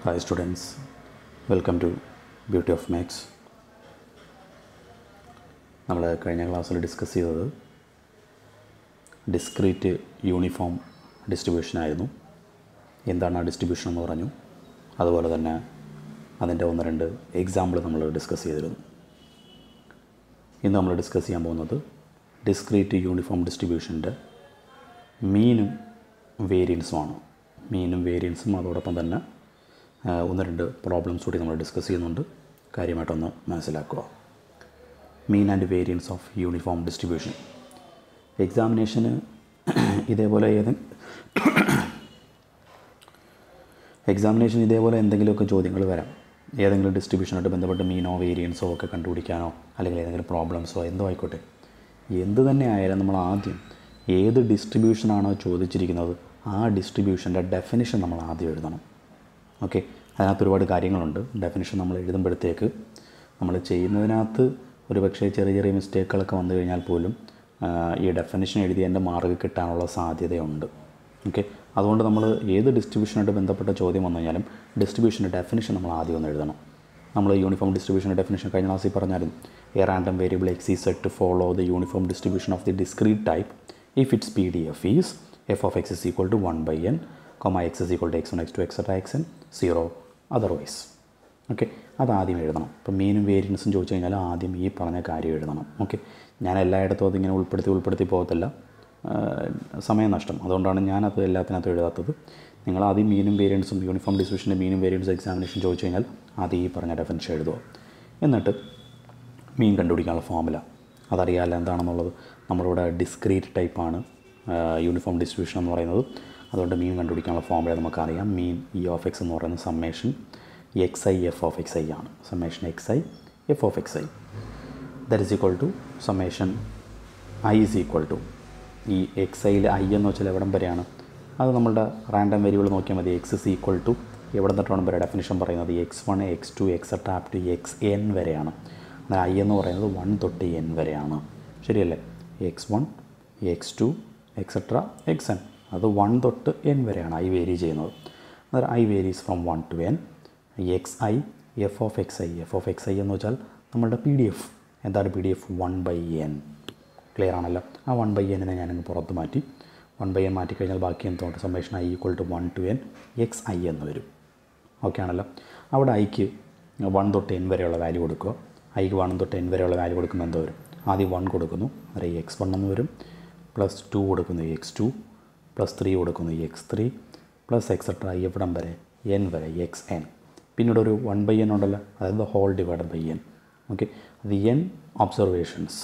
Hi students, welcome to Beauty of Max. നമ്മൾ കഴിഞ്ഞ ക്ലാസ്സിൽ ഡിസ്കസ് ചെയ്തത് ഡിസ്ക്രീറ്റ് യൂണിഫോം ഡിസ്ട്രിബ്യൂഷൻ ആയിരുന്നു എന്താണ് ആ ഡിസ്ട്രിബ്യൂഷൻ എന്ന് പറഞ്ഞു അതുപോലെ തന്നെ അതിൻ്റെ ഒന്ന് രണ്ട് എക്സാമ്പിൾ നമ്മൾ ഡിസ്കസ് ചെയ്തിരുന്നു ഇന്ന് നമ്മൾ ഡിസ്കസ് ചെയ്യാൻ പോകുന്നത് ഡിസ്ക്രീറ്റ് യൂണിഫോം ഡിസ്ട്രിബ്യൂഷൻ്റെ മീനും വേരിയൻസുമാണ് മീനും വേരിയൻസും അതോടൊപ്പം തന്നെ ആ, ഒന്ന് രണ്ട് പ്രോബ്ലംസ് കൂടി നമ്മൾ ഡിസ്കസ് ചെയ്യുന്നുണ്ട് കാര്യമായിട്ടൊന്ന് മനസ്സിലാക്കുക mean and variance of uniform distribution എക്സാമിനേഷന് ഇതേപോലെ ഏത് എക്സാമിനേഷൻ ഇതേപോലെ എന്തെങ്കിലുമൊക്കെ ചോദ്യങ്ങൾ വരാം ഏതെങ്കിലും ഡിസ്ട്രിബ്യൂഷനായിട്ട് ബന്ധപ്പെട്ട് മീനോ വേരിയൻസോ ഒക്കെ കണ്ടുപിടിക്കാനോ അല്ലെങ്കിൽ ഏതെങ്കിലും പ്രോബ്ലംസോ എന്തോ ആയിക്കോട്ടെ എന്ത് തന്നെ ആയാലും നമ്മൾ ആദ്യം ഏത് ഡിസ്ട്രിബ്യൂഷനാണോ ചോദിച്ചിരിക്കുന്നത് ആ ഡിസ്ട്രിബ്യൂഷൻ്റെ ഡെഫിനിഷൻ നമ്മൾ ആദ്യം എഴുതണം ഓക്കെ അതിനകത്ത് ഒരുപാട് കാര്യങ്ങളുണ്ട് ഡെഫിനിഷൻ നമ്മൾ എഴുതുമ്പോഴത്തേക്ക് നമ്മൾ ചെയ്യുന്നതിനകത്ത് ഒരു പക്ഷേ ചെറിയ ചെറിയ മിസ്റ്റേക്കുകളൊക്കെ വന്നു കഴിഞ്ഞാൽ പോലും ആ, ഈ ഡെഫിനിഷൻ എഴുതിയതിൻ്റെ മാർക്ക് കിട്ടാനുള്ള സാധ്യതയുണ്ട് ഓക്കെ അതുകൊണ്ട് നമ്മൾ ഏത് ഡിസ്ട്രിബ്യൂഷനായിട്ട് ബന്ധപ്പെട്ട ചോദ്യം വന്നു കഴിഞ്ഞാലും ഡിസ്ട്രിബ്യൂഷൻ്റെ ഡെഫിനിഷൻ നമ്മൾ ആദ്യം ഒന്ന് എഴുതണം നമ്മൾ യൂണിഫോം ഡിസ്ട്രിബ്യൂഷൻ്റെ ഡെഫിനിഷൻ കഴിഞ്ഞ ക്ലാസ്സിൽ പറഞ്ഞായിരുന്നു a random variable X is said to follow the uniform distribution of the discrete type if its P D F is F of X is equal to one by N comma X is equal to X one X two etcetera X N zero otherwise okay അത് ആദ്യം എഴുതണം ഇപ്പം മീനും വേരിയൻസും ചോദിച്ചു കഴിഞ്ഞാൽ ആദ്യം ഈ പറഞ്ഞ കാര്യം എഴുതണം ഓക്കെ ഞാൻ എല്ലായിടത്തും അതിങ്ങനെ ഉൾപ്പെടുത്തി ഉൾപ്പെടുത്തി പോകത്തില്ല ആ, സമയനഷ്ടം അതുകൊണ്ടാണ് ഞാനത് എല്ലാത്തിനകത്തും എഴുതാത്തത് നിങ്ങൾ ആദ്യം മീനും വേരിയൻസും യൂണിഫോം ഡിസ്ട്രിബ്യൂഷൻ്റെ മീനും വേരിയൻസും എക്സാമിനേഷൻ ചോദിച്ചു കഴിഞ്ഞാൽ ആദ്യം ഈ പറഞ്ഞ ഡെഫിനിഷൻ എഴുതുക എന്നിട്ട് മീൻ കണ്ടുപിടിക്കാനുള്ള ഫോമുല അതറിയാമല്ലോ എന്താണെന്നുള്ളത് നമ്മളിവിടെ ഡിസ്ക്രീറ്റ് ടൈപ്പാണ് യൂണിഫോം ഡിസ്ട്രിബ്യൂഷൻ എന്ന് പറയുന്നത് അതുകൊണ്ട് മീൻ കണ്ടുപിടിക്കാനുള്ള ഫോമുല നമുക്കറിയാം മീൻ ഇ ഓഫ് എക്സ് എന്ന് പറയുന്നത് summation X I F of X I ആണ് summation X I F of X I that is equal to summation I is equal to ഈ എക്സ് ഐയിൽ ഐ എന്ന് വെച്ചാൽ എവിടം വരെയാണ് അത് നമ്മളുടെ റാൻഡം വേരിയബിൾ നോക്കിയാൽ മതി എക്സ് ഇസ് ഈക്വൽ ടു എവിടെ നിന്നിട്ടാണ് വരെ ഡെഫിനിഷൻ പറയുന്നത് X one X two etcetera up to X N വരെയാണ് എന്നാൽ ഐ എന്ന് പറയുന്നത് വൺ തൊട്ട് എൻ വരെയാണ് ശരിയല്ലേ X one X two etcetera X N അത് വൺ തൊട്ട് എൻ വരെയാണ് ഐ വേരി ചെയ്യുന്നത് അന്നേരം I varies from one to N X I F of X I F of X I എന്ന് വെച്ചാൽ നമ്മളുടെ പി ഡി എഫ് എന്താണ് P D F one by N clear ആണല്ലോ ആ വൺ ബൈ എന്നിനെ ഞാനങ്ങ് പുറത്ത് മാറ്റി വൺ ബൈ എൻ മാറ്റിക്കഴിഞ്ഞാൽ ബാക്കി എന്തോട്ട് summation I equal to one to N X I എന്ന് വരും ഓക്കെ ആണല്ലോ അവിടെ ഐക്ക് വൺ തൊട്ട് എൻ വരെയുള്ള വാല്യൂ കൊടുക്കുക ഐക്ക് വൺ തൊട്ട് എൻ വരെയുള്ള വാല്യൂ കൊടുക്കുമ്പോൾ എന്തോ വരും ആദ്യം വൺ കൊടുക്കുന്നു അന്നേരം എക്സ് വൺ എന്ന് വരും പ്ലസ് ടു കൊടുക്കുന്നു എക്സ് ടു പ്ലസ് ത്രീ കൊടുക്കുന്നു എക്സ് ത്രീ പ്ലസ് എക്സെട്ര എവിടം വരെ എൻ വരെ എക്സ് എൻ പിന്നീട് ഒരു വൺ ബൈ എൻ ഉണ്ടല്ലോ അതായത് whole divided by N okay അത് N observations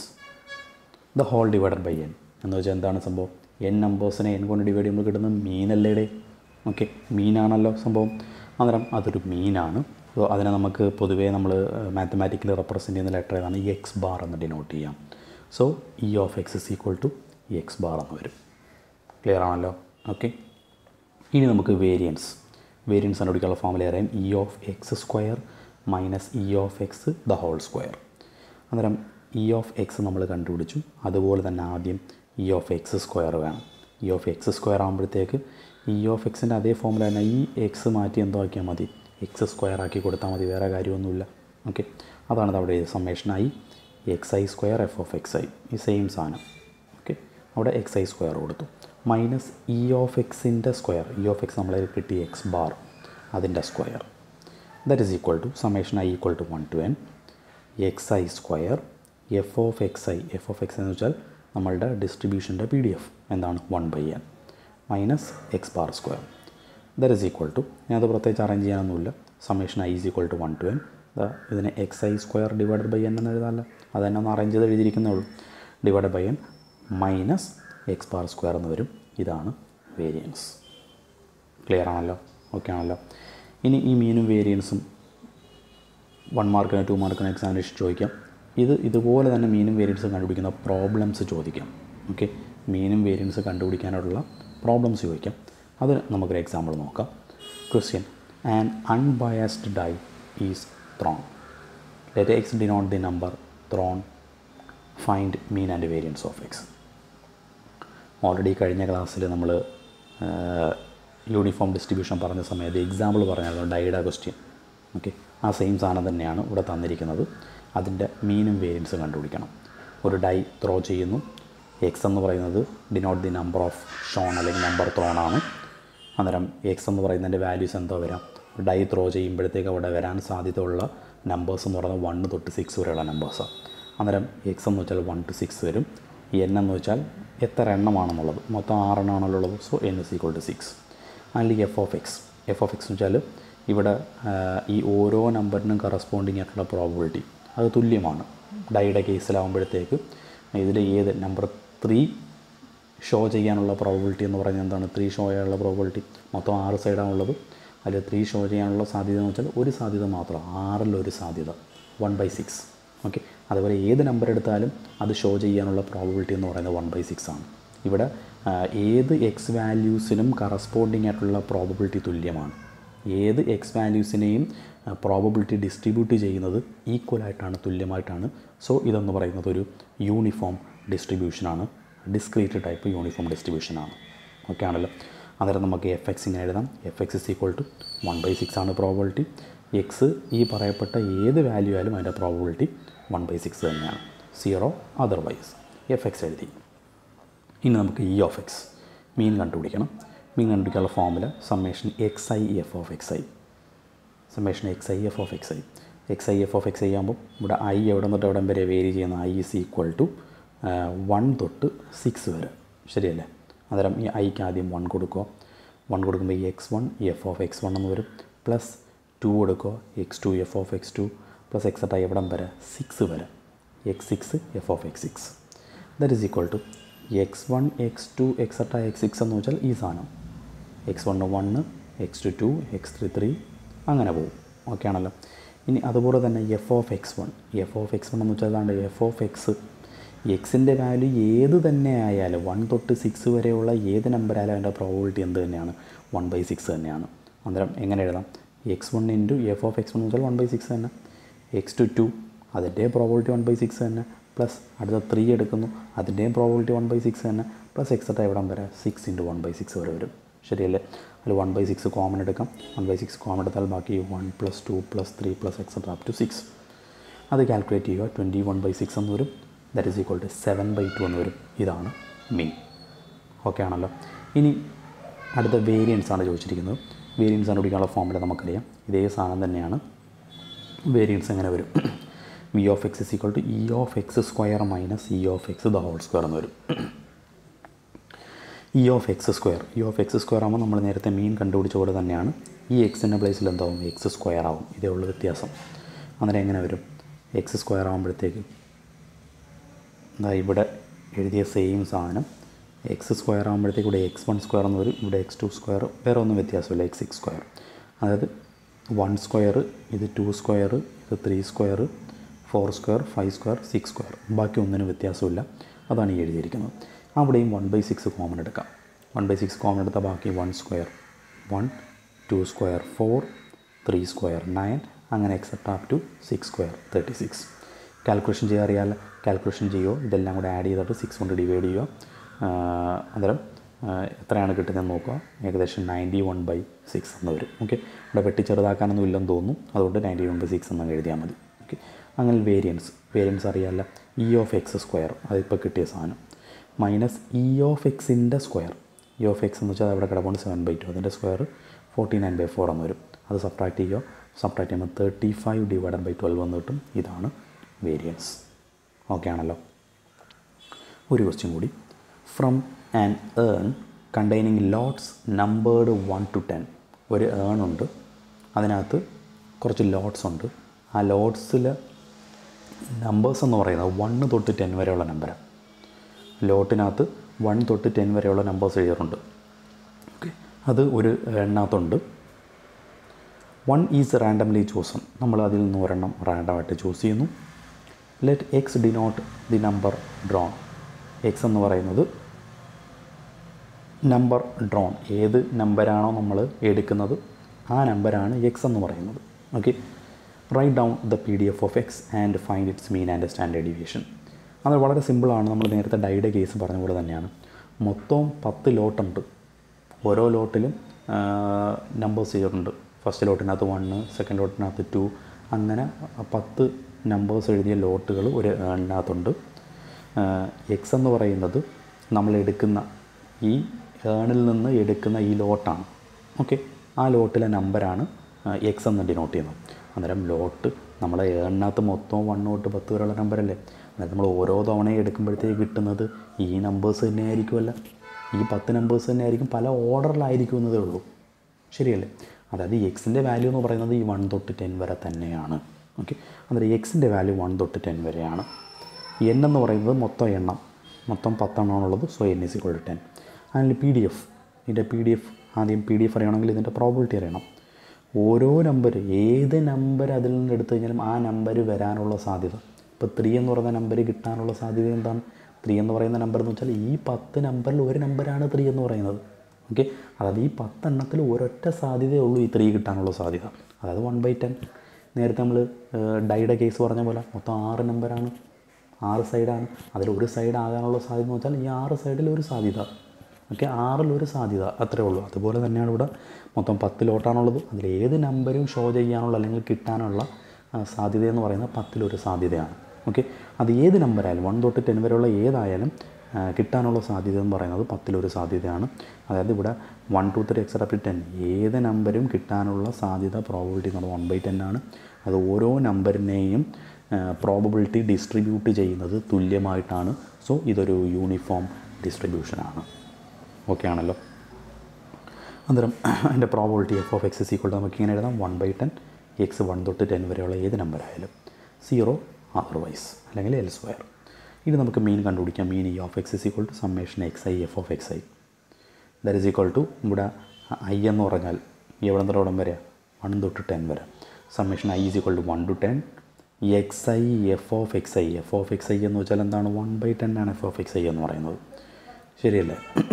the whole divided by N എന്ന് വെച്ചാൽ എന്താണ് സംഭവം എൻ നമ്പേഴ്സിനെ എൻ കൊണ്ട് ഡിവൈഡ് ചെയ്യുമ്പോൾ കിട്ടുന്ന മീനല്ലേടെ ഓക്കെ മീനാണല്ലോ സംഭവം അന്നേരം അതൊരു മീനാണ് സോ അതിനെ നമുക്ക് പൊതുവേ നമ്മൾ മാത്തമാറ്റിക്കലി റെപ്രസെൻറ്റ് ചെയ്യുന്ന ലെറ്റർ ഏതാണ് ഈ എക്സ് ബാർ എന്ന് ഡിനോട്ട് ചെയ്യാം so E of X is equal to X bar എന്ന് വരും ക്ലിയർ ആണല്ലോ ഓക്കെ ഇനി നമുക്ക് വേരിയൻസ് വേരിയൻസ് കണ്ടുപിടിക്കാനുള്ള ഫോമുല അറിയാം E of X square minus E of X the whole square അന്നേരം ഇ ഓഫ് എക്സ് നമ്മൾ കണ്ടുപിടിച്ചു അതുപോലെ തന്നെ ആദ്യം ഇ ഓഫ് എക്സ് സ്ക്വയർ വേണം ഇ ഓഫ് എക്സ് സ്ക്വയർ ആകുമ്പോഴത്തേക്ക് ഇ ഓഫ് എക്സിൻ്റെ അതേ ഫോമുല തന്നെ ഈ എക്സ് മാറ്റി എന്തോ ആക്കിയാൽ മതി എക്സ് സ്ക്വയർ ആക്കി കൊടുത്താൽ മതി വേറെ കാര്യമൊന്നുമില്ല ഓക്കെ അതാണ് അവിടെ summation I X I square F of X I ഈ സെയിം സാധനം ഓക്കെ അവിടെ എക്സ് ഐ സ്ക്വയർ കൊടുത്തു മൈനസ് ഇ ഓഫ് എക്സിൻ്റെ സ്ക്വയർ ഇ ഓഫ് എക്സ് നമ്മളെ കിട്ടി എക്സ് ബാർ അതിൻ്റെ square that is equal to summation I equal to one to N X I square F of X I F of X എന്ന് വെച്ചാൽ നമ്മളുടെ ഡിസ്ട്രിബ്യൂഷൻ്റെ P D F എന്താണ് one by N minus X bar square that is equal to ഞാനത് പ്രത്യേകിച്ച് arrange ചെയ്യാനൊന്നുമില്ല summation I is equal to one to N ഇതിനെ X I square divided by N എന്ന് എഴുതാമല്ലോ അത് തന്നെ ഒന്ന് അറേഞ്ച് ചെയ്ത് എഴുതിയിരിക്കുന്നേ ഉള്ളൂ divided by N minus X bar square എന്ന് വരും ഇതാണ് വേരിയൻസ് ക്ലിയർ ആണല്ലോ ഓക്കെ ആണല്ലോ ഇനി ഈ മീനും വേരിയൻസും വൺ മാർക്കിന് ടു മാർക്കിന് എക്സാമിനേഷൻ ചോദിക്കാം ഇത് ഇതുപോലെ തന്നെ മീനും വേരിയൻസും കണ്ടുപിടിക്കുന്ന പ്രോബ്ലംസ് ചോദിക്കാം ഓക്കെ മീനും വേരിയൻസ് കണ്ടുപിടിക്കാനുള്ള പ്രോബ്ലംസ് ചോദിക്കാം അത് നമുക്കൊരു എക്സാമ്പിൾ നോക്കാം question an unbiased die is thrown let X denote the number thrown find mean and variance of X already കഴിഞ്ഞ ക്ലാസ്സിൽ നമ്മൾ യൂണിഫോം ഡിസ്ട്രിബ്യൂഷൻ പറഞ്ഞ സമയത്ത് എക്സാമ്പിൾ പറഞ്ഞായിരുന്നു ഡൈഡ ക്വസ്റ്റ്യൻ ഓക്കെ ആ സെയിം സാധനം തന്നെയാണ് ഇവിടെ തന്നിരിക്കുന്നത് അതിൻ്റെ മീനും വേരിയൻസും കണ്ടുപിടിക്കണം ഒരു ഡൈ ത്രോ ചെയ്യുന്നു എക്സ് എന്ന് പറയുന്നത് denote the number of shown അല്ലെങ്കിൽ നമ്പർ ത്രോൺ ആണ് അന്നേരം എക്സ് എന്ന് പറയുന്നതിൻ്റെ വാല്യൂസ് എന്തോ വരാം ഡൈ ത്രോ ചെയ്യുമ്പോഴത്തേക്ക് അവിടെ വരാൻ സാധ്യതയുള്ള നമ്പേഴ്സ് എന്ന് പറയുന്നത് വണ്ണ് തൊട്ട് സിക്സ് വരെയുള്ള നമ്പേഴ്സാണ് അന്നേരം എക്സ് എന്ന് വെച്ചാൽ വൺ ടു സിക്സ് വരും എൻ എന്ന് വെച്ചാൽ എത്ര എണ്ണമാണെന്നുള്ളത് മൊത്തം ആറെണ്ണമാണല്ലോ ഉള്ളത് so N is equal to six അല്ലെങ്കിൽ F of X F of X എന്ന് വെച്ചാൽ ഇവിടെ ആ, ഈ ഓരോ നമ്പറിനും കറസ്പോണ്ടിങ് ആയിട്ടുള്ള പ്രോബിലിറ്റി അത് തുല്യമാണ് ഡൈയുടെ കേസിലാവുമ്പോഴത്തേക്ക് ഇതിൽ ഏത് നമ്പർ ത്രീ ഷോ ചെയ്യാനുള്ള പ്രോബിലിറ്റി എന്ന് പറയുന്നത് എന്താണ് ത്രീ ഷോ ചെയ്യാനുള്ള പ്രോബിലിറ്റി മൊത്തം ആറ് സൈഡാണുള്ളത് അതിൽ ത്രീ ഷോ ചെയ്യാനുള്ള സാധ്യത എന്ന് വെച്ചാൽ ഒരു സാധ്യത മാത്രം ആറിലൊരു സാധ്യത വൺ ബൈ സിക്സ് ഓക്കെ അതുപോലെ ഏത് നമ്പർ എടുത്താലും അത് ഷോ ചെയ്യാനുള്ള പ്രോബിലിറ്റി എന്ന് പറയുന്നത് വൺ ബൈ സിക്സ് ആണ് ഇവിടെ ആ, ഏത് എക്സ് വാല്യൂസിനും കറസ്പോണ്ടിങ് ആയിട്ടുള്ള പ്രോബിലിറ്റി തുല്യമാണ് ഏത് എക്സ് വാല്യൂസിനെയും പ്രോബിലിറ്റി ഡിസ്ട്രിബ്യൂട്ട് ചെയ്യുന്നത് ഈക്വലായിട്ടാണ് തുല്യമായിട്ടാണ് സോ ഇതെന്ന് പറയുന്നത് ഒരു യൂണിഫോം ഡിസ്ട്രിബ്യൂഷനാണ് ഡിസ്ക്രീറ്റ് ടൈപ്പ് യൂണിഫോം ഡിസ്ട്രിബ്യൂഷനാണ് ഓക്കെ ആണല്ലോ അന്നേരം നമുക്ക് എഫ് എക്സ് ഇങ്ങനെ എഴുതാം F X is equal to one by six ആണ് പ്രോബിലിറ്റി എക്സ് ഈ പറയപ്പെട്ട ഏത് വാല്യൂ ആയാലും അതിൻ്റെ പ്രോബിലിറ്റി വൺ ബൈ സിക്സ് തന്നെയാണ് സീറോ അതർവൈസ് എഫ് എക്സ് എഴുതി ഇനി നമുക്ക് ഇ ഓഫ് എക്സ് മീൻ കണ്ടുപിടിക്കണം മീൻ കണ്ടുപിടിക്കാനുള്ള formula summation X I F of X I summation X I F of X I X I F of X I ആകുമ്പോൾ ഇവിടെ I എവിടെ തൊട്ട് എവിടം വരെ വേരി ചെയ്യുന്ന I is equal to one തൊട്ട് സിക്സ് വരെ ശരിയല്ലേ അന്നേരം ഈ ഐക്ക് ആദ്യം വൺ കൊടുക്കുക വൺ കൊടുക്കുമ്പോൾ ഈ X one F of X one എന്ന് വരും പ്ലസ് ടു കൊടുക്കുക X two F of X two plus etcetera എവിടം വരെ സിക്സ് വരെ X six F of X six that is equal to X one X two etcetera X six എന്ന് വെച്ചാൽ ഈ സാധനം X one one X two two X three three അങ്ങനെ പോകും okay ആണല്ലോ ഇനി അതുപോലെ തന്നെ F of X one F of X one എന്ന് വെച്ചാൽ അതാണ്ട് എഫ് ഓഫ് എക്സ് എക്സിൻ്റെ വാല്യൂ ഏത് തന്നെ ആയാലും വൺ തൊട്ട് സിക്സ് വരെയുള്ള ഏത് നമ്പർ ആയാലും അതിൻ്റെ പ്രോബിലിറ്റി എന്ത് തന്നെയാണ് വൺ ബൈ സിക്സ് തന്നെയാണ് അന്നേരം എങ്ങനെ എഴുതാം X one into F of X one എന്ന് വെച്ചാൽ വൺ ബൈ സിക്സ് തന്നെ എക്സ് ടു ടു അതിൻ്റെ പ്രോബിലിറ്റി വൺ ബൈ സിക്സ് തന്നെ പ്ലസ് അടുത്ത ത്രീ എടുക്കുന്നു അതിൻ്റെയും പ്രോബിലിറ്റി വൺ ബൈ സിക്സ് തന്നെ പ്ലസ് എക്സെട്ര എവിടം വരെ six into one by six വരെ വരും ശരിയല്ലേ അതിൽ വൺ ബൈ സിക്സ് കോമൺ എടുക്കാം വൺ ബൈ സിക്സ് കോമൺ എടുത്താൽ ബാക്കി one plus two plus three plus etcetera up to six അത് കാൽക്കുലേറ്റ് ചെയ്യുക ട്വൻറ്റി വൺ ബൈ സിക്സ് എന്ന് വരും that is equal to seven by two എന്ന് വരും ഇതാണ് മീൻ ഓക്കെ ആണല്ലോ ഇനി അടുത്ത വേരിയൻസ് ആണ് ചോദിച്ചിരിക്കുന്നത് വേരിയൻസ് കണ്ടുപിടിക്കാനുള്ള ഫോമുല നമുക്കറിയാം ഇതേ സാധനം തന്നെയാണ് വേരിയൻസ് എങ്ങനെ വരും V of X is equal to E of X square minus E of X the whole square എന്ന് വരും E of X square E of X square ആകുമ്പോൾ നമ്മൾ നേരത്തെ മീൻ കണ്ടുപിടിച്ച പോലെ തന്നെയാണ് ഈ എക്സിൻ്റെ പ്ലേസിൽ എന്താവും എക്സ് സ്ക്വയർ ആവും ഇതേ ഉള്ള വ്യത്യാസം അന്നേരം എങ്ങനെ വരും എക്സ് സ്ക്വയർ ആകുമ്പോഴത്തേക്ക് എന്താ ഇവിടെ എഴുതിയ സെയിം സാധനം എക്സ് സ്ക്വയർ ആകുമ്പോഴത്തേക്ക് ഇവിടെ എക്സ് വൺ സ്ക്വയർ എന്ന് വരും ഇവിടെ എക്സ് ടു സ്ക്വയർ വേറെ ഒന്നും വ്യത്യാസമില്ല എക്സ് സിക്സ് സ്ക്വയർ അതായത് വൺ സ്ക്വയർ ഇത് ടു സ്ക്വയർ ഇത് three square four square five square six square ബാക്കി ഒന്നിനും വ്യത്യാസമില്ല അതാണ് ഈ എഴുതിയിരിക്കുന്നത് അവിടെയും വൺ ബൈ സിക്സ് കോമൺ എടുക്കാം വൺ ബൈ സിക്സ് കോമൺ എടുത്താൽ ബാക്കി one square one two square four three square nine അങ്ങനെ except up to six square thirty six calculation ചെയ്യാൻ അറിയാമല്ലോ കാൽക്കുലേഷൻ ചെയ്യുമോ ഇതെല്ലാം കൂടെ ആഡ് ചെയ്തിട്ട് സിക്സ് കൊണ്ട് ഡിവൈഡ് ചെയ്യുക ആഹ് അന്നേരം ആഹ് എത്രയാണ് കിട്ടുന്നതെന്ന് നോക്കുക ഏകദേശം നയൻറ്റി വൺ ബൈ സിക്സ് എന്ന് വരും ഓക്കെ ഇവിടെ വെട്ടി ചെറുതാക്കാനൊന്നും ഇല്ലെന്ന് തോന്നുന്നു അതുകൊണ്ട് നയൻറ്റി വൺ ബൈ സിക്സ് എന്ന് എഴുതിയാൽ മതി ഓക്കെ അങ്ങനെ വേരിയൻസ് വേരിയൻസ് അറിയാമല്ലോ ഇ ഓഫ് എക്സ് സ്ക്വയർ അതിപ്പോൾ കിട്ടിയ സാധനം മൈനസ് ഇ ഓഫ് എക്സിൻ്റെ സ്ക്വയർ ഇ ഓഫ് എക്സ് എന്ന് വെച്ചാൽ അവിടെ കിടപ്പുണ്ട് സെവൻ ബൈ ടു അതിൻ്റെ square forty nine by four എന്ന് വരും അത് സബ്ട്രാക്ട് ചെയ്യുക സബ്ട്രാക്ട് ചെയ്യുമ്പോൾ thirty five divided by twelve എന്ന് കിട്ടും ഇതാണ് വേരിയൻസ് ഓക്കെ ആണല്ലോ ഒരു ക്വസ്റ്റ്യൻ കൂടി from an urn containing lots numbered one to ten ഒരു ഏൺ ഉണ്ട് അതിനകത്ത് കുറച്ച് ലോട്ട്സ് ഉണ്ട് ആ ലോട്ട്സിൽ നമ്പേഴ്സ് എന്ന് പറയുന്നത് വണ്ണ് തൊട്ട് ടെൻ വരെയുള്ള നമ്പറാണ് ലോട്ടിനകത്ത് വൺ തൊട്ട് ടെൻ വരെയുള്ള നമ്പേഴ്സ് എഴുതിയിട്ടുണ്ട് ഓക്കെ അത് ഒരു എണ്ണകത്തുണ്ട് വൺ ഈസ് റാൻഡംലി ചൂസൺ നമ്മൾ അതിൽ നിന്ന് ഒരെണ്ണം റാൻഡമായിട്ട് ചൂസ് ചെയ്യുന്നു let X denote the number drawn X എന്ന് പറയുന്നത് നമ്പർ ഡ്രോൺ ഏത് നമ്പരാണോ നമ്മൾ എടുക്കുന്നത് ആ നമ്പറാണ് എക്സ് എന്ന് പറയുന്നത് okay write down the P D F of X and find its mean and standard deviation അത് വളരെ സിമ്പിളാണ് നമ്മൾ നേരത്തെ ഡൈയുടെ കേസ് പറഞ്ഞ പോലെ തന്നെയാണ് മൊത്തം പത്ത് ലോട്ടുണ്ട് ഓരോ ലോട്ടിലും നമ്പേഴ്സ് ചെയ്തിട്ടുണ്ട് ഫസ്റ്റ് ലോട്ടിനകത്ത് വണ്ണ് സെക്കൻഡ് ലോട്ടിനകത്ത് ടു അങ്ങനെ പത്ത് നമ്പേഴ്സ് എഴുതിയ ലോട്ടുകൾ ഒരു ഏണിനകത്തുണ്ട് എക്സ് എന്ന് പറയുന്നത് നമ്മൾ എടുക്കുന്ന ഈ ഏണിൽ നിന്ന് എടുക്കുന്ന ഈ ലോട്ടാണ് ഓക്കെ ആ ലോട്ടിലെ നമ്പറാണ് എക്സ് എന്ന് ഡിനോട്ട് ചെയ്യുന്നത് അന്നേരം ലോട്ട് നമ്മളെ ഏണിനകത്ത് മൊത്തം വൺ തൊട്ട് പത്ത് വരെയുള്ള നമ്പറല്ലേ അന്നേരം നമ്മൾ ഓരോ തവണയും എടുക്കുമ്പോഴത്തേക്ക് കിട്ടുന്നത് ഈ നമ്പേഴ്സ് തന്നെ ആയിരിക്കുമല്ല ഈ പത്ത് നമ്പേഴ്സ് തന്നെ ആയിരിക്കും പല ഓർഡറിലായിരിക്കും എന്നതേ ഉള്ളൂ ശരിയല്ലേ അതായത് എക്സിൻ്റെ വാല്യൂ എന്ന് പറയുന്നത് ഈ വൺ തൊട്ട് ടെൻ വരെ തന്നെയാണ് ഓക്കെ അന്നേരം എക്സിൻ്റെ വാല്യൂ വൺ തൊട്ട് ടെൻ വരെയാണ് എൻ എന്ന് പറയുന്നത് മൊത്തം എണ്ണം മൊത്തം പത്തെണ്ണമാണുള്ളത് so N is equal to ten അതിൽ പി ഡി എഫ് ഇതിൻ്റെ പി ഡി എഫ് ആദ്യം പി ഡി എഫ് അറിയണമെങ്കിൽ ഇതിൻ്റെ പ്രോബിലിറ്റി അറിയണം ഓരോ നമ്പർ ഏത് നമ്പർ അതിൽ നിന്ന് എടുത്തു കഴിഞ്ഞാലും ആ നമ്പർ വരാനുള്ള സാധ്യത ഇപ്പോൾ ത്രീ എന്ന് പറയുന്ന നമ്പർ കിട്ടാനുള്ള സാധ്യത എന്താണ് ത്രീ എന്ന് പറയുന്ന നമ്പർ എന്ന് വെച്ചാൽ ഈ പത്ത് നമ്പറിൽ ഒരു നമ്പറാണ് ത്രീ എന്ന് പറയുന്നത് ഓക്കെ അതായത് ഈ പത്തെണ്ണത്തിൽ ഒരൊറ്റ സാധ്യതയേ ഉള്ളൂ ഈ ത്രീ കിട്ടാനുള്ള സാധ്യത അതായത് വൺ ബൈ ടെൻ നേരത്തെ നമ്മൾ ഡൈയുടെ കേസ് പറഞ്ഞ പോലെ മൊത്തം ആറ് നമ്പറാണ് ആറ് സൈഡാണ് അതിൽ ഒരു സൈഡ് ആകാനുള്ള സാധ്യത എന്ന് വെച്ചാൽ ഈ ആറ് സൈഡിൽ ഒരു സാധ്യത ഓക്കെ ആറിൽ ഒരു സാധ്യത അത്രേ ഉള്ളൂ അതുപോലെ തന്നെയാണ് ഇവിടെ മൊത്തം പത്ത് ലോട്ടാണുള്ളത് അതിൽ ഏത് നമ്പരും ഷോ ചെയ്യാനുള്ള അല്ലെങ്കിൽ കിട്ടാനുള്ള ആ, സാധ്യത എന്ന് പറയുന്നത് പത്തിലൊരു സാധ്യതയാണ് ഓക്കെ അത് ഏത് നമ്പറായാലും വൺ തൊട്ട് ടെൻ വരെയുള്ള ഏതായാലും ആ, കിട്ടാനുള്ള സാധ്യത എന്ന് പറയുന്നത് പത്തിലൊരു സാധ്യതയാണ് അതായത് ഇവിടെ one two three etcetera to ten ഏത് നമ്പരും കിട്ടാനുള്ള സാധ്യത പ്രോബിലിറ്റി എന്ന് പറയുന്നത് വൺ ബൈ ടെൻ ആണ് അത് ഓരോ നമ്പറിനെയും പ്രോബബിലിറ്റി ഡിസ്ട്രിബ്യൂട്ട് ചെയ്യുന്നത് തുല്യമായിട്ടാണ് സോ ഇതൊരു യൂണിഫോം ഡിസ്ട്രിബ്യൂഷനാണ് ഓക്കെ ആണല്ലോ അന്നേരം അതിൻ്റെ probability F of X equal നമുക്ക് ഇങ്ങനെ എഴുതാം one by ten X one തൊട്ട് ടെൻ വരെയുള്ള ഏത് നമ്പർ ആയാലും സീറോ അതർവൈസ് അല്ലെങ്കിൽ എൽ സ്ക്വയർ ഇനി നമുക്ക് മീൻ കണ്ടുപിടിക്കാം mean E of X is equal to summation X I F of X I that is equal to ഇവിടെ ഐ എന്ന് പറഞ്ഞാൽ എവിടെ നിന്ന് എവിടം വരെ വൺ തൊട്ട് ടെൻ വരെ summation I is equal to one to ten x I F of X I F of X I എന്ന് വെച്ചാൽ എന്താണ് വൺ ബൈ ടെൻ ആണ് എഫ് ഓഫ് എക്സ് ഐ എന്ന് പറയുന്നത് ശരിയല്ലേ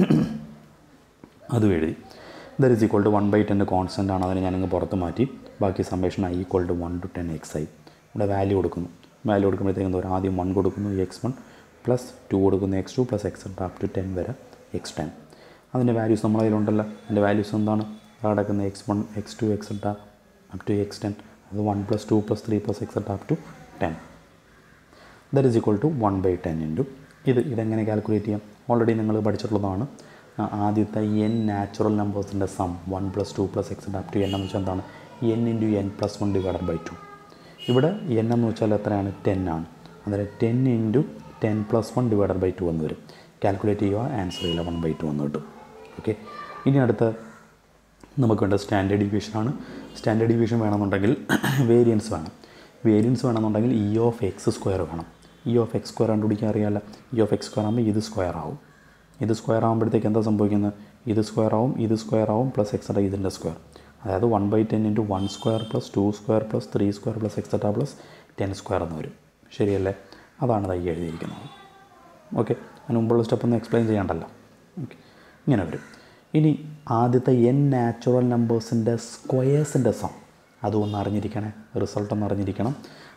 അതും എഴുതി there is equal to one by ടെൻ്റെ കോൺസ്റ്റൻ്റ് ആണ് അതിനെ ഞാനങ്ങ് പുറത്ത് മാറ്റി ബാക്കി summation i equal to one to ten x i ഇവിടെ വാല്യൂ കൊടുക്കുന്നു വാല്യൂ കൊടുക്കുമ്പോഴത്തേക്കും എന്താ പറയുക ആദ്യം വൺ കൊടുക്കുന്നു എക്സ് വൺ പ്ലസ് ടു കൊടുക്കുന്നു X two plus x up to ten വരെ എക്സ് ടെൻ അതിൻ്റെ വാല്യൂസ് നമ്മളതിലുണ്ടല്ലോ അതിൻ്റെ വാല്യൂസ് എന്താണ് കിടക്കുന്ന x one X two x up to x ten അത് one plus two plus three plus x up to ten that is equal to one by ten into ഇത് ഇതെങ്ങനെ calculate ചെയ്യാം already നിങ്ങൾ പഠിച്ചിട്ടുള്ളതാണ് ആ, ആദ്യത്തെ എൻ നാച്ചുറൽ നമ്പേഴ്സിൻ്റെ sum one plus two plus x up to n എന്ന് വെച്ചാൽ എന്താണ് n into n plus one divided by two ഇവിടെ എൻ എന്ന് വെച്ചാൽ എത്രയാണ് ടെൻ ആണ് അന്നേരം ten into ten plus one divided by two എന്ന് വരും കാൽക്കുലേറ്റ് ചെയ്യുക ആൻസർ ഇലവൻ ബൈ ടു എന്ന് കിട്ടും ഓക്കെ ഇനി അടുത്ത നമുക്ക് വേണ്ട സ്റ്റാൻഡേർഡ് ഡീവിയേഷനാണ് സ്റ്റാൻഡേർഡ് ഡീവിയേഷൻ വേണമെന്നുണ്ടെങ്കിൽ വേരിയൻസ് വേണം വേരിയൻസ് വേണമെന്നുണ്ടെങ്കിൽ ഇ ഓഫ് എക്സ് സ്ക്വയർ വേണം ഇ ഓഫ് എക്സ് സ്ക്വയർ കണ്ടുപിടിക്കാൻ അറിയാമല്ലോ ഇ ഓഫ് എക്സ് സ്ക്വയർ ആകുമ്പോൾ ഇത് സ്ക്വയർ ആവും ഇത് സ്ക്വയർ ആകുമ്പോഴത്തേക്ക് എന്താ സംഭവിക്കുന്നത് ഇത് സ്ക്വയർ ആവും ഇത് സ്ക്വയർ ആവും പ്ലസ് എക്സട്ര ഇതിൻ്റെ സ്ക്വയർ അതായത് one by ten into one square plus two square plus three square plus extra plus ten square എന്ന് വരും ശരിയല്ലേ അതാണ് തൈ എഴുതിയിരിക്കുന്നത് ഓക്കെ അതിന് മുമ്പുള്ള സ്റ്റെപ്പ് ഒന്നും എക്സ്പ്ലെയിൻ ചെയ്യണ്ടല്ലോ ഓക്കെ ഇങ്ങനെ വരും ഇനി ആദ്യത്തെ എൻ നാച്ചുറൽ നമ്പേഴ്സിൻ്റെ സ്ക്വയേഴ്സിൻ്റെ സം അതും ഒന്ന് അറിഞ്ഞിരിക്കണേ റിസൾട്ട് ഒന്ന് അറിഞ്ഞിരിക്കണം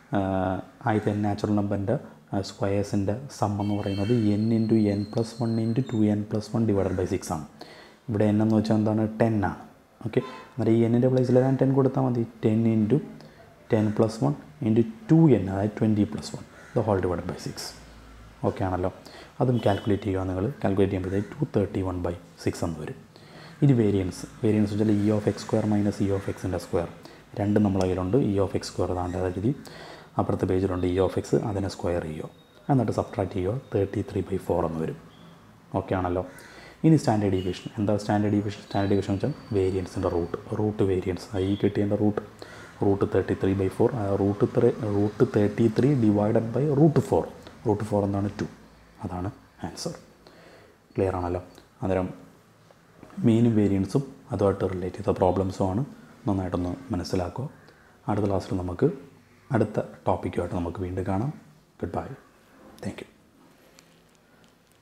ആഹ് ആദ്യത്തെ എൻ നാച്ചുറൽ നമ്പറിൻ്റെ സ്ക്വയേഴ്സിൻ്റെ സം എന്ന് പറയുന്നത് n into n plus one into two n plus one divided by six ആണ് ഇവിടെ എൻ എന്ന് വെച്ചാൽ എന്താണ് ടെൻ ആണ് ഓക്കെ അന്നേരം ഈ എന്നിൻ്റെ പ്ലേസിൽ ഞാൻ ടെൻ കൊടുത്താൽ മതി ten into ten plus one into two n അതായത് twenty plus one the whole divide by six okay ആണല്ലോ അതും കാൽക്കുലേറ്റ് ചെയ്യുക നിങ്ങൾ കാൽക്കുലേറ്റ് ചെയ്യുമ്പോഴത്തേക്ക് two thirty one by six എന്ന് വരും ഇനി വേരിയൻസ് വേരിയൻസ് വെച്ചാൽ E of X square minus E of എക്സിൻ്റെ സ്ക്വയർ രണ്ടും നമ്മളെ കയ്യിലുണ്ട് ഇ ഓഫ് എക്സ് സ്ക്വയർ താണ്ട് എഴുതി അപ്പുറത്തെ പേജിലുണ്ട് ഇ ഓഫ് എക്സ് അതിനെ സ്ക്വയർ ചെയ്യുക എന്നിട്ട് സബ്ട്രാക്ട് ചെയ്യുക തേർട്ടി ത്രീ ബൈ ഫോർ എന്ന് വരും ഓക്കെ ആണല്ലോ ഇനി സ്റ്റാൻഡേർഡ് ഡീവിയേഷൻ എന്താ സ്റ്റാൻഡേർഡ് ഡീവിയേഷൻ സ്റ്റാൻഡേർഡ് ഡീവിയേഷൻ വെച്ചാൽ വേരിയൻസിൻ്റെ റൂട്ട് റൂട്ട് വേരിയൻസ് ഈ കിട്ടിയതിൻ്റെ root root thirty three by four root three root thirty three divided by root four root four എന്താണ് ടു അതാണ് ആൻസർ ക്ലിയർ ആണല്ലോ അന്നേരം മീനും വേരിയൻസും അതുമായിട്ട് റിലേറ്റ് ചെയ്ത പ്രോബ്ലംസും ആണ് നന്നായിട്ടൊന്ന് മനസ്സിലാക്കുക അടുത്ത ക്ലാസ്സിൽ നമുക്ക് അടുത്ത ടോപ്പിക്കുമായിട്ട് നമുക്ക് വീണ്ടും കാണാം ഗുഡ് ബൈ താങ്ക് യു